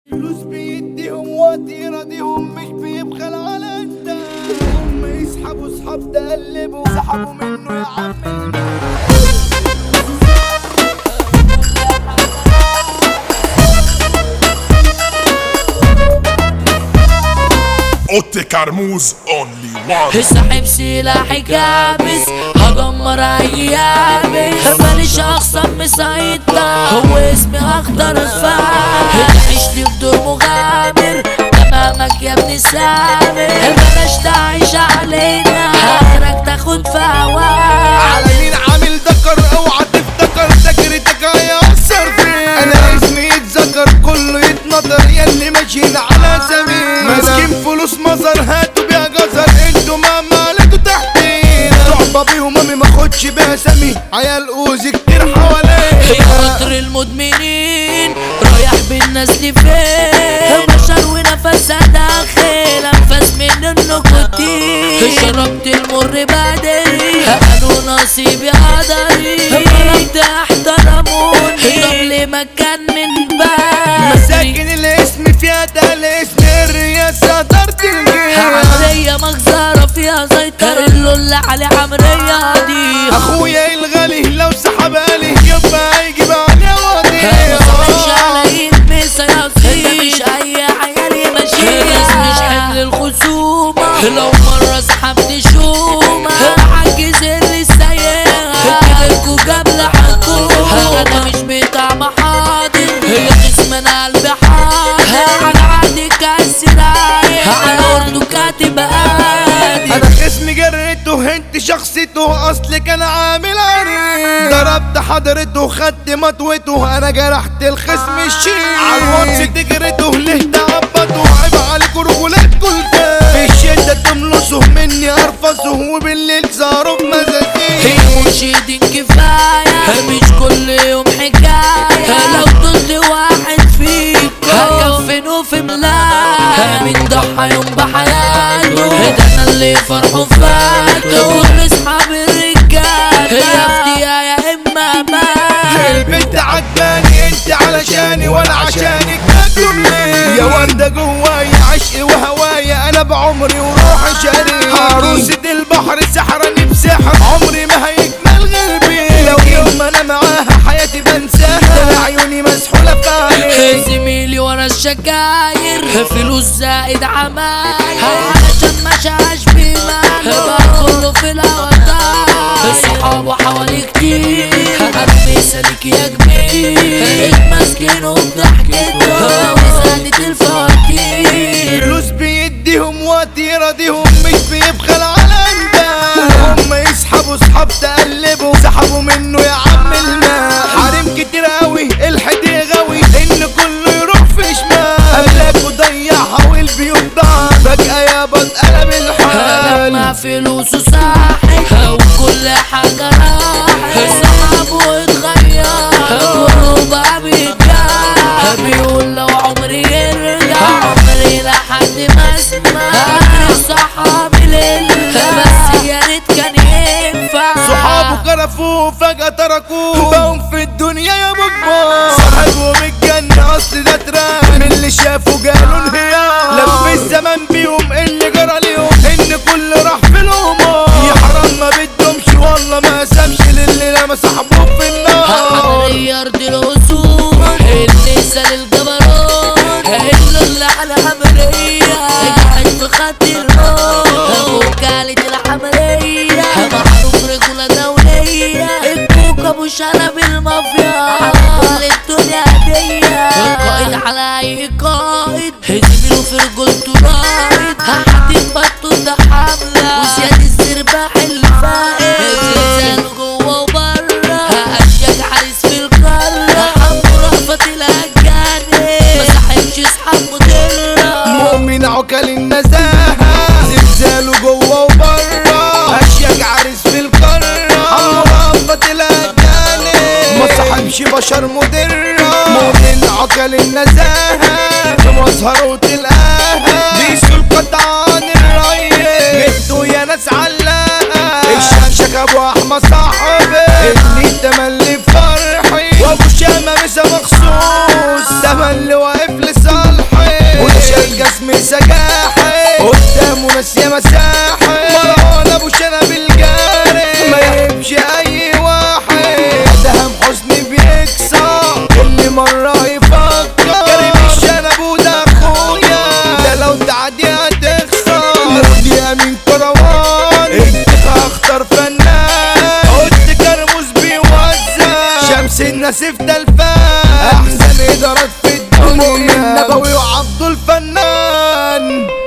فلوس بيديهم وقت يراضيهم مش بيبخل على انت هم يسحبوا صحاب تقلبوا سحبوا منه يا عم اوتي كرموز اونلي وان ساحب سلاحي كابس هدمر ايامي ماليش اخصم مسيطر هو اسمي اخضر الفار عشت في دور مغامر امامك يا ابن سامر بلاش تعيش علينا اخرك تاخد في هواك على مين عامل ذكر اوعى تفتكر ذاكرتك هيأثر فيك انا اسمي يتذكر كله يتنطر ياللي ماشيين على سبيل ماسكين فلوس مزر هاتوا بيها جزر انتوا ما مالكوا تحتينا صعبة بيهم امي ما خدش بيها سمي عيال اوزي كتير يا حواليا قطر المدمنين رايح بالناس لفين بشر ونفسها داخل انفاس من النكوتين شربت المر بدري قالوا نصيبي قدري ضربت احترموني طب ليه مكان من بدري مساكن الاسم فيها ده الاسم الرئاسة دارت الجيش عمرية مجزرة فيها زيطر اللي على عمرية دي اخويا الغالي لو سحب عليه يبقى هيجيب عليه مش وضيع على يلبس يصير ده مش اي عيال ماشي مش حمل الخصومة لو مرة سحبت شومة عجز اللي سايقها كبركوا قبل حكومة انا مش بتاع محاضر هي قسم انا قلبي حاضر على عادي كاسر على ارضه كاتب قادر انا خصمي جريته انت شخصيته اصلي كان عامل عريض ضربت حضرته خدت مطوته انا جرحت الخصم الشيء على الواتس تجرته ليه تعبطه عيب عليكوا رجولاتكوا في الشدة تملصه مني ارفصه وبالليل صاروا بمزاجي هي مرشدين كفاية مش كل يوم حكاية لو ضد واحد فيك هكفنه في ملاية من ضحى يوم بحياته ده انا اللي فرحه فاته كل اصحاب الرجال يا اختيا يا اما مات البنت عجباني انت علشاني وانا عشانك مجنون ليه يا وردة جوايا عشقي وهوايا انا بعمري وروحي شريك عروسة البحر سحراني بسحر عمري ما هيكمل غير بيه لو يوم انا معاها حياتي بنساها ده أنا عيوني مسحولة في عيني زميلي ورا الشكاير فلوس زائد عماير علشان ما شاش بماله بقى كله في الاوتار صحابه حوالي كتير قلبي سالك يا كبير مسكين وبضحكته وزادت الفواتير فلوس بيديهم وقت يراضيهم مش بيبخل على انباء هم يسحبوا صحاب تقلبوا سحبوا منه يا عم الماء حريم كتير قوي الحدي غاوي ان كله يروح في شمال قبلك وضيعها والبيوت ضاعت فجأة يابا اتقلب لما الحال فلوسه ساحت وكل حاجة راحت صحابه اتغير كله بقى بيتجاه بيقول لو عمري يرجع عمري لحد ما اسمع عمري صحابي لله بس يا ريت كان ينفع صحابه كرفوه فجأة تركوه بقوا في الدنيا يا بكبار صاحبهم الجنة أصل ده تراب من اللي شافوا جالوا انهيار لف الزمن بيهم اللي جرى ليهم إن كل راح في الهمار يا حرام ما بدهمش والله ما سابش للي لما صاحبه في النار غير دي الأصول اللي سال الجبروت اللي اللي على عمرية قاعد في خط الموت وكالة العملية معروف رجولة دولية الكوكا أبو شنب المافيا كل الدنيا هدية القائد على أي قائد زميله في رجولته رايد هحدد بطه ده حملة وزياد السرباح الفائد زلزال جوه وبره اشياء حارس في القارة حمو رأفت الأجانب ما صاحبش اصحاب مدرة مؤمن عكل النزاهة زلزاله جوه وبره أشياك عريس في القارة حمرافة الأجانب ما صاحبش بشر مدرة مؤمن عكل النزاهة في مظهره تلقاها بيسوا القطعان الريس جدو يا ناس علاها الشمشك ابو احمد صاحبي ابني تملي فرحي وابو شامة مسا مخصوص تملي واقف لصالح لو تعديها تخسر مودي امين كروان انت اختار فنان قلت كرموز بيوزع شمس النسيف تلفان احسن ادارات في الدنيا مؤمن نبوي وعبد الفنان